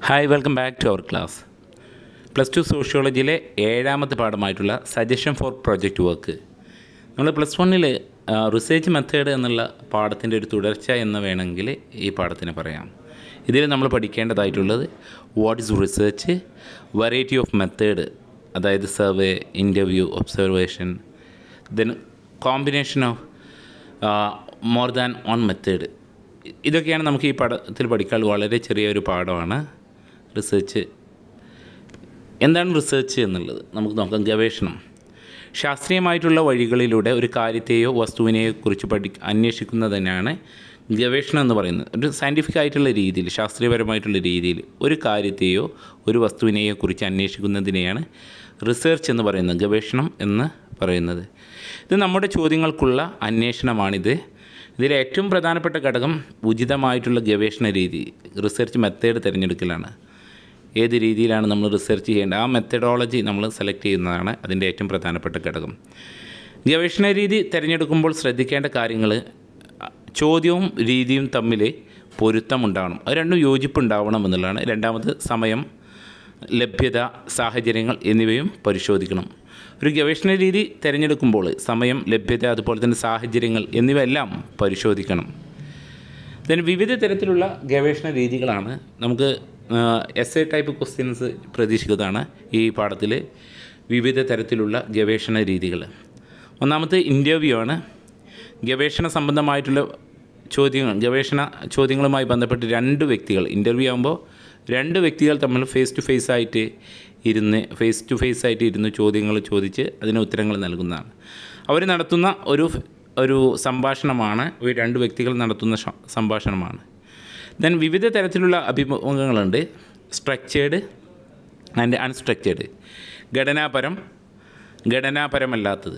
hi welcome back to our class plus two സോഷ്യോളജിയിലെ ഏഴാമത്തെ പാഠമായിട്ടുള്ള സജഷൻ ഫോർ പ്രൊജക്റ്റ് വർക്ക് നമ്മൾ പ്ലസ് വണ്ണിൽ റിസർച്ച് മെത്തേഡ് എന്നുള്ള പാഠത്തിൻ്റെ ഒരു തുടർച്ച എന്ന് വേണമെങ്കിൽ ഈ പാഠത്തിന് പറയാം ഇതിൽ നമ്മൾ പഠിക്കേണ്ടതായിട്ടുള്ളത് what is research variety of method അതായത് survey interview observation then combination of more than one method ഇതൊക്കെയാണ് നമുക്ക് ഈ പാഠത്തിൽ പഠിക്കാൻ വളരെ ചെറിയൊരു പാഠമാണ് റിസർച്ച് എന്താണ് റിസർച്ച് എന്നുള്ളത് നമുക്ക് നോക്കാം ഗവേഷണം ശാസ്ത്രീയമായിട്ടുള്ള വഴികളിലൂടെ ഒരു കാര്യത്തെയോ വസ്തുവിനെയോ കുറിച്ച് പഠി അന്വേഷിക്കുന്നതിനാണ് ഗവേഷണം എന്ന് പറയുന്നത് ഒരു സയൻറ്റിഫിക് ആയിട്ടുള്ള രീതിയിൽ ശാസ്ത്രീയപരമായിട്ടുള്ള രീതിയിൽ ഒരു കാര്യത്തെയോ ഒരു വസ്തുവിനെയോ കുറിച്ച് അന്വേഷിക്കുന്നതിനെയാണ് റിസർച്ച് എന്ന് പറയുന്നത് ഗവേഷണം എന്ന് പറയുന്നത് ഇത് നമ്മുടെ ചോദ്യങ്ങൾക്കുള്ള അന്വേഷണമാണിത് ഇതിൽ ഏറ്റവും പ്രധാനപ്പെട്ട ഘടകം ഉചിതമായിട്ടുള്ള ഗവേഷണ രീതി റിസർച്ച് മെത്തേഡ് തിരഞ്ഞെടുക്കലാണ് ഏത് രീതിയിലാണ് നമ്മൾ റിസർച്ച് ചെയ്യേണ്ടത് ആ മെത്തഡോളജി നമ്മൾ സെലക്ട് ചെയ്യുന്നതാണ് അതിൻ്റെ ഏറ്റവും പ്രധാനപ്പെട്ട ഘടകം ഗവേഷണ രീതി തിരഞ്ഞെടുക്കുമ്പോൾ ശ്രദ്ധിക്കേണ്ട കാര്യങ്ങൾ ചോദ്യവും രീതിയും തമ്മിൽ പൊരുത്തമുണ്ടാവണം അത് രണ്ടും യോജിപ്പുണ്ടാവണം എന്നുള്ളതാണ് രണ്ടാമത് സമയം ലഭ്യത സാഹചര്യങ്ങൾ എന്നിവയും പരിശോധിക്കണം ഒരു ഗവേഷണ രീതി തിരഞ്ഞെടുക്കുമ്പോൾ സമയം ലഭ്യത അതുപോലെ തന്നെ സാഹചര്യങ്ങൾ എന്നിവയെല്ലാം പരിശോധിക്കണം ദെൻ വിവിധ തരത്തിലുള്ള ഗവേഷണ രീതികളാണ് നമുക്ക് എസ് എ ടൈപ്പ് ക്വസ്റ്റ്യൻസ് പ്രതീക്ഷിക്കുന്നതാണ് ഈ പാഠത്തിൽ വിവിധ തരത്തിലുള്ള ഗവേഷണ രീതികൾ ഒന്നാമത്തെ ഇൻ്റർവ്യൂ ആണ് ഗവേഷണ സംബന്ധമായിട്ടുള്ള ചോദ്യങ്ങൾ ഗവേഷണ ചോദ്യങ്ങളുമായി ബന്ധപ്പെട്ട് രണ്ട് വ്യക്തികൾ ഇൻ്റർവ്യൂ ആകുമ്പോൾ രണ്ട് വ്യക്തികൾ തമ്മിൽ ഫേസ് ടു ഫേസ് ആയിട്ട് ഇരുന്ന് ഫേസ് ടു ഫേസ് ആയിട്ട് ഇരുന്ന് ചോദ്യങ്ങൾ ചോദിച്ച് അതിന് ഉത്തരങ്ങൾ നൽകുന്നതാണ് അവർ നടത്തുന്ന ഒരു ഒരു സംഭാഷണമാണ് ഒരു രണ്ട് വ്യക്തികൾ നടത്തുന്ന ശ- സംഭാഷണമാണ് ദെൻ വിവിധ തരത്തിലുള്ള അഭിമുഖങ്ങളുണ്ട് സ്ട്രക്ചേർഡ് ആൻഡ് അൺസ്ട്രക്ചേർഡ് ഘടനാപരം ഘടനാപരമല്ലാത്തത്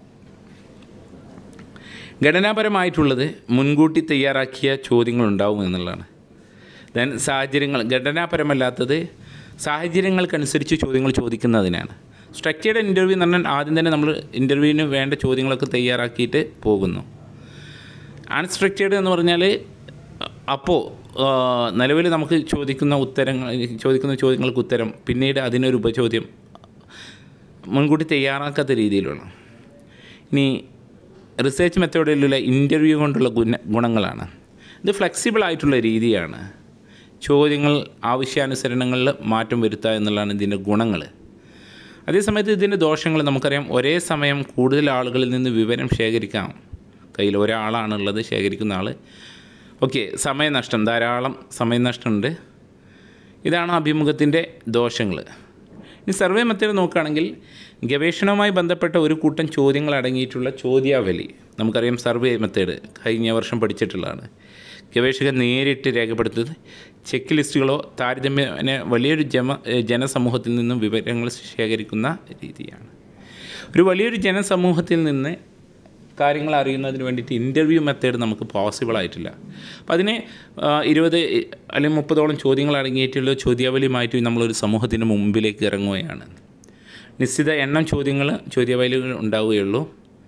ഘടനാപരമായിട്ടുള്ളത് മുൻകൂട്ടി തയ്യാറാക്കിയ ചോദ്യങ്ങളുണ്ടാവും എന്നുള്ളതാണ് ദെൻ സാഹചര്യങ്ങൾ ഘടനാപരമല്ലാത്തത് സാഹചര്യങ്ങൾക്കനുസരിച്ച് ചോദ്യങ്ങൾ ചോദിക്കുന്നതിനാണ് സ്ട്രക്ചേർഡ് ഇൻ്റർവ്യൂ എന്ന് പറഞ്ഞാൽ ആദ്യം തന്നെ നമ്മൾ ഇൻ്റർവ്യൂവിന് വേണ്ട ചോദ്യങ്ങളൊക്കെ തയ്യാറാക്കിയിട്ട് പോകുന്നു അൺസ്ട്രക്ചേർഡ് എന്ന് പറഞ്ഞാൽ അപ്പോൾ നിലവിൽ നമുക്ക് ചോദിക്കുന്ന ഉത്തരങ്ങൾ ചോദിക്കുന്ന ചോദ്യങ്ങൾക്ക് ഉത്തരം പിന്നീട് അതിനൊരു ഉപചോദ്യം മുൻകൂട്ടി തയ്യാറാക്കാത്ത രീതിയിലുള്ള ഇനി റിസർച്ച് മെത്തേഡിലുള്ള ഇൻ്റർവ്യൂ കൊണ്ടുള്ള ഗുണ ഗുണങ്ങളാണ് ഇത് ഫ്ലെക്സിബിൾ ആയിട്ടുള്ള രീതിയാണ് ചോദ്യങ്ങൾ ആവശ്യാനുസരണങ്ങളിൽ മാറ്റം വരുത്തുക എന്നുള്ളതാണ് ഇതിൻ്റെ ഗുണങ്ങൾ അതേസമയത്ത് ഇതിൻ്റെ ദോഷങ്ങൾ നമുക്കറിയാം ഒരേ സമയം കൂടുതൽ ആളുകളിൽ നിന്ന് വിവരം ശേഖരിക്കാം കയ്യിൽ ഒരാളാണുള്ളത് ശേഖരിക്കുന്ന ആൾ ഓക്കെ സമയനഷ്ടം ധാരാളം സമയനഷ്ടമുണ്ട് ഇതാണ് അഭിമുഖത്തിൻ്റെ ദോഷങ്ങൾ ഇനി സർവേ മെത്തേഡ് നോക്കുകയാണെങ്കിൽ ഗവേഷണവുമായി ബന്ധപ്പെട്ട ഒരു കൂട്ടം ചോദ്യങ്ങൾ അടങ്ങിയിട്ടുള്ള ചോദ്യാവലി നമുക്കറിയാം സർവേ മെത്തേഡ് കഴിഞ്ഞ വർഷം പഠിച്ചിട്ടുള്ളതാണ് ഗവേഷകർ നേരിട്ട് രേഖപ്പെടുത്തുന്നത് ചെക്ക് ലിസ്റ്റുകളോ താരതമ്യേന വലിയൊരു ജമ ജനസമൂഹത്തിൽ നിന്നും വിവരങ്ങൾ ശേഖരിക്കുന്ന രീതിയാണ് ഒരു വലിയൊരു ജനസമൂഹത്തിൽ നിന്ന് കാര്യങ്ങൾ അറിയുന്നതിന് വേണ്ടിയിട്ട് ഇൻ്റർവ്യൂ മെത്തേഡ് നമുക്ക് പോസിബിൾ ആയിട്ടില്ല അപ്പോൾ അതിന് ആ, ഇരുപത് അല്ലെങ്കിൽ മുപ്പതോളം ചോദ്യങ്ങൾ അടങ്ങിയിട്ടുള്ള ചോദ്യാവലിയുമായിട്ട് നമ്മളൊരു സമൂഹത്തിന് മുമ്പിലേക്ക് ഇറങ്ങുകയാണ് നിശ്ചിത എണ്ണം ചോദ്യങ്ങൾ ചോദ്യാവലികൾ ഉണ്ടാവുകയുള്ളൂ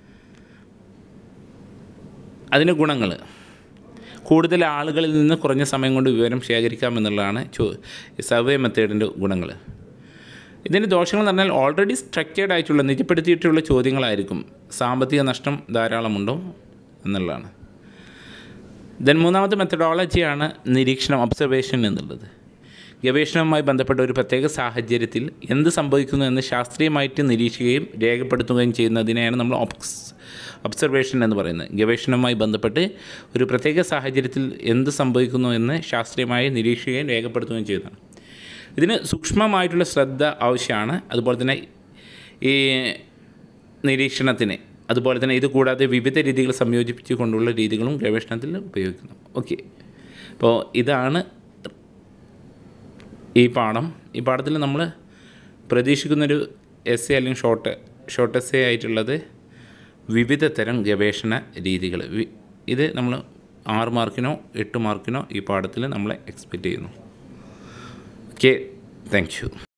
അതിന് ഗുണങ്ങൾ കൂടുതൽ ആളുകളിൽ നിന്ന് കുറഞ്ഞ സമയം കൊണ്ട് വിവരം ശേഖരിക്കാം എന്നുള്ളതാണ് ചോ സർവേ മെത്തേഡിൻ്റെ ഗുണങ്ങൾ ഇതിൻ്റെ ദോഷങ്ങൾ എന്ന് പറഞ്ഞാൽ ഓൾറെഡി സ്ട്രക്ചേർഡ് ആയിട്ടുള്ള നിജപ്പെടുത്തിയിട്ടുള്ള ചോദ്യങ്ങളായിരിക്കും സാമ്പത്തിക നഷ്ടം ധാരാളമുണ്ടോ എന്നുള്ളതാണ് ദെൻ മൂന്നാമത്തെ മെത്തഡോളജിയാണ് നിരീക്ഷണം ഒബ്സർവേഷൻ എന്നുള്ളത് ഗവേഷണവുമായി ബന്ധപ്പെട്ട ഒരു പ്രത്യേക സാഹചര്യത്തിൽ എന്ത് സംഭവിക്കുന്നു എന്ന് ശാസ്ത്രീയമായിട്ട് നിരീക്ഷിക്കുകയും രേഖപ്പെടുത്തുകയും ചെയ്യുന്നതിനെയാണ് നമ്മൾ ഒബ്സ് ഒബ്സർവേഷൻ എന്ന് പറയുന്നത് ഗവേഷണവുമായി ബന്ധപ്പെട്ട് ഒരു പ്രത്യേക സാഹചര്യത്തിൽ എന്ത് സംഭവിക്കുന്നു എന്ന് ശാസ്ത്രീയമായി നിരീക്ഷിക്കുകയും രേഖപ്പെടുത്തുകയും ചെയ്യുന്നതാണ് ഇതിന് സൂക്ഷ്മമായിട്ടുള്ള ശ്രദ്ധ ആവശ്യമാണ് അതുപോലെ തന്നെ ഈ നിരീക്ഷണത്തിന് അതുപോലെ തന്നെ ഇത് കൂടാതെ വിവിധ രീതികൾ സംയോജിപ്പിച്ചു കൊണ്ടുള്ള രീതികളും ഗവേഷണത്തിൽ ഉപയോഗിക്കുന്നു ഓക്കെ അപ്പോൾ ഇതാണ് ഈ പാഠം ഈ പാഠത്തിൽ നമ്മൾ പ്രതീക്ഷിക്കുന്നൊരു എസ് എ അല്ലെങ്കിൽ ഷോർട്ട് ഷോർട്ട് എസ് എ ആയിട്ടുള്ളത് വിവിധ തരം ഗവേഷണ രീതികൾ വി- ഇത് നമ്മൾ ആറ് മാർക്കിനോ എട്ട് മാർക്കിനോ ഈ പാഠത്തിൽ നമ്മൾ എക്സ്പെക്റ്റ് ചെയ്യുന്നു ഓക്കെ താങ്ക് യു